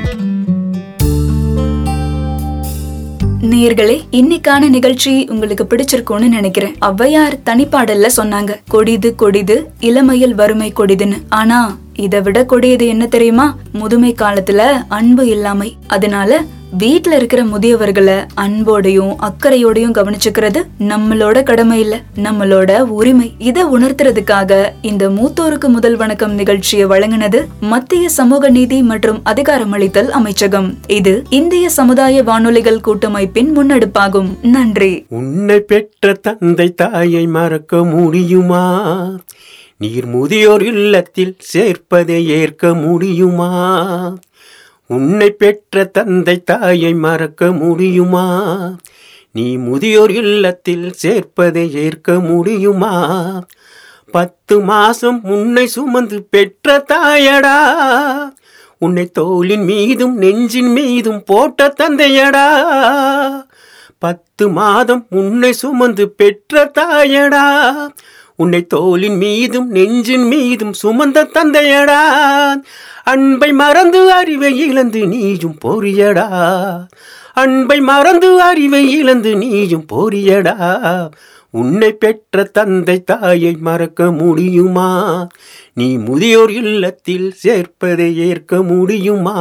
நேர்களே இன்னைக்கான நிகழ்ச்சி உங்களுக்கு பிடிச்சிருக்கும்னு நினைக்கிறேன் ஔவையார் தனிப்பாடல்ல சொன்னாங்க கொடிது கொடிது இளமையில் வறுமை கொடிதுன்னு ஆனா இதை விட கொடியது என்ன தெரியுமா முதுமை காலத்துல அன்பு இல்லாமை அதனால வீட்ல இருக்கிற முதியவர்களை அன்போடையும் அக்கறையோடையும் கவனிச்சுக்கிறது நம்மளோட கடமை இல்ல நம்மளோட உரிமை இதை உணர்த்துறதுக்காக இந்த மூத்தோருக்கு முதல் வணக்கம் நிகழ்ச்சியை வழங்கினது மத்திய சமூக நீதி மற்றும் அதிகாரமளித்தல் அமைச்சகம் இது இந்திய சமுதாய வானொலிகள் கூட்டமைப்பின் முன்னெடுப்பாகும் நன்றி உன்னை பெற்ற தந்தை தாயை மறக்க முடியுமா நீர் முதியோர் இல்லத்தில் சேர்ப்பதை ஏற்க முடியுமா உன்னை பெற்ற தந்தை தாயை மறக்க முடியுமா நீ முதியோர் இல்லத்தில் சேர்ப்பதை ஏற்க முடியுமா பத்து மாசம் உன்னை சுமந்து பெற்ற தாயடா உன்னை தோளின் மீதும் நெஞ்சின் மீதும் போட்ட தந்தையடா பத்து மாதம் உன்னை சுமந்து பெற்ற தாயடா உன்னை தோளின் மீதும் நெஞ்சின் மீதும் சுமந்த தந்தையடா அன்பை மறந்து அறிவை இழந்து நீயும் போரியடா அன்பை மறந்து அறிவை இழந்து நீயும் போரியடா உன்னை பெற்ற தந்தை தாயை மறக்க முடியுமா நீ முதியோர் இல்லத்தில் சேர்ப்பதை ஏற்க முடியுமா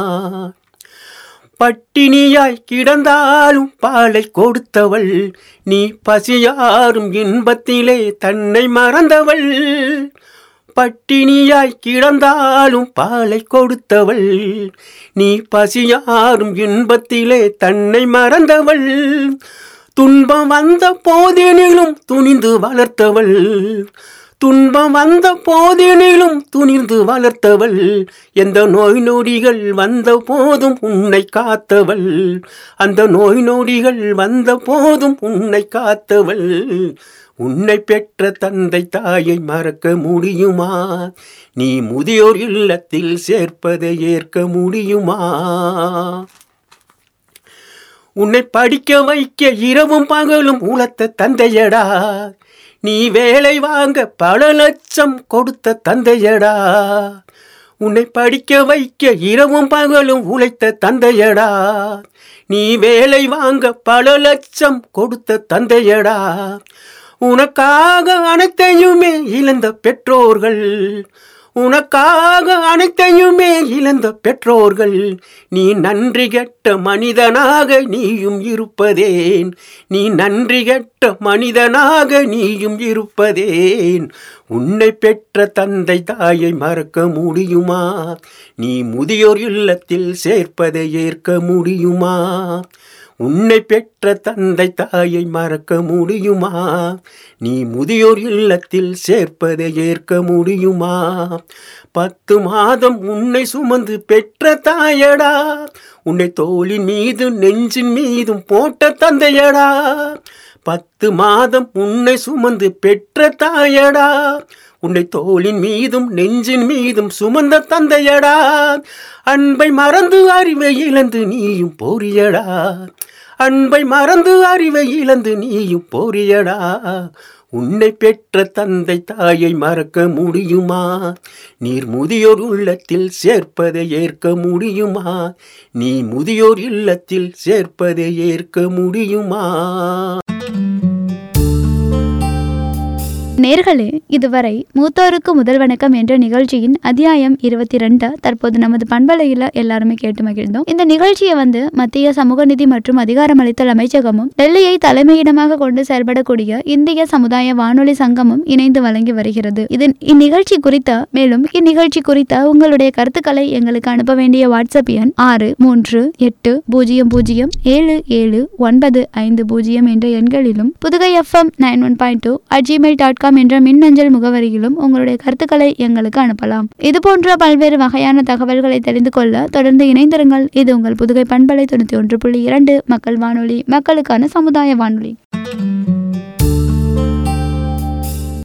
பட்டினியாய் கிடந்தாலும் பாலை கொடுத்தவள் நீ பசியாரும் இன்பத்திலே தன்னை மறந்தவள் பட்டினியாய் கிடந்தாலும் பாலை கொடுத்தவள் நீ பசியாரும் இன்பத்திலே தன்னை மறந்தவள் துன்பம் வந்த போதினிலும் துணிந்து வளர்த்தவள் துன்பம் வந்த போதினிலும் துணிந்து வளர்த்தவள் எந்த நோய் நொடிகள் வந்த போதும் உன்னை காத்தவள் அந்த நோய் நொடிகள் வந்த போதும் உன்னை காத்தவள் உன்னை பெற்ற தந்தை தாயை மறக்க முடியுமா நீ முதியோர் இல்லத்தில் சேர்ப்பதை ஏற்க முடியுமா உன்னை படிக்க வைக்க இரவும் பகலும் உழைத்த தந்தையடா நீ வேலை வாங்க பல லட்சம் கொடுத்த தந்தையடா உன்னை படிக்க வைக்க இரவும் பகலும் உழைத்த தந்தையடா நீ வேலை வாங்க பல லட்சம் கொடுத்த தந்தையடா உனக்காக அனைத்தையுமே இழந்த பெற்றோர்கள் உனக்காக அனைத்தையுமே இழந்த பெற்றோர்கள் நீ நன்றி கெட்ட மனிதனாக நீயும் இருப்பதேன் நீ நன்றி கெட்ட மனிதனாக நீயும் இருப்பதேன் உன்னை பெற்ற தந்தை தாயை மறக்க முடியுமா நீ முதியோர் இல்லத்தில் சேர்ப்பதை ஏற்க முடியுமா உன்னை பெற்ற தந்தை தாயை மறக்க முடியுமா நீ முதியோர் இல்லத்தில் சேர்ப்பதை ஏற்க முடியுமா பத்து மாதம் உன்னை சுமந்து பெற்ற தாயடா உன்னை தோளின் மீது நெஞ்சின் மீதும் போட்ட தந்தையடா பத்து மாதம் உன்னை சுமந்து பெற்ற தாயடா உன்னை தோளின் மீதும் நெஞ்சின் மீதும் சுமந்த தந்தையடா அன்பை மறந்து அறிவை இழந்து நீயும் போரியடா அன்பை மறந்து அறிவை இழந்து நீயும் போரியடா உன்னை பெற்ற தந்தை தாயை மறக்க முடியுமா நீர் முதியோர் உள்ளத்தில் சேர்ப்பதை ஏற்க முடியுமா நீ முதியோர் இல்லத்தில் சேர்ப்பதை ஏற்க முடியுமா நேர்களே இதுவரை மூத்தோருக்கு முதல் வணக்கம் என்ற நிகழ்ச்சியின் அத்தியாயம் இருபத்தி ரெண்டு தற்போது நமது பண்பலையில எல்லாருமே கேட்டு மகிழ்ந்தோம் இந்த நிகழ்ச்சியை வந்து மத்திய சமூக நிதி மற்றும் அதிகாரமளித்தல் அமைச்சகமும் டெல்லியை தலைமையிடமாக கொண்டு செயல்படக்கூடிய இந்திய சமுதாய வானொலி சங்கமும் இணைந்து வழங்கி வருகிறது இது இந்நிகழ்ச்சி குறித்த மேலும் இந்நிகழ்ச்சி குறித்த உங்களுடைய கருத்துக்களை எங்களுக்கு அனுப்ப வேண்டிய வாட்ஸ்அப் எண் ஆறு மூன்று எட்டு பூஜ்ஜியம் பூஜ்ஜியம் ஏழு ஏழு ஒன்பது ஐந்து பூஜ்ஜியம் என்ற எண்களிலும் Pudugai FM nine one point two at Gmail dot com என்ற மின்னஞ்சல் முகவரியிலும் உங்களுடைய கருத்துக்களை எங்களுக்கு அனுப்பலாம் இது போன்ற பல்வேறு வகையான தகவல்களை தெரிந்து கொள்ள தொடர்ந்து இணைந்திருங்கள் இது உங்கள் புதுகை பண்பலை தொண்ணூற்றி ஒன்று புள்ளி இரண்டு மக்கள் வானொலி மக்களுக்கான சமுதாய வானொலி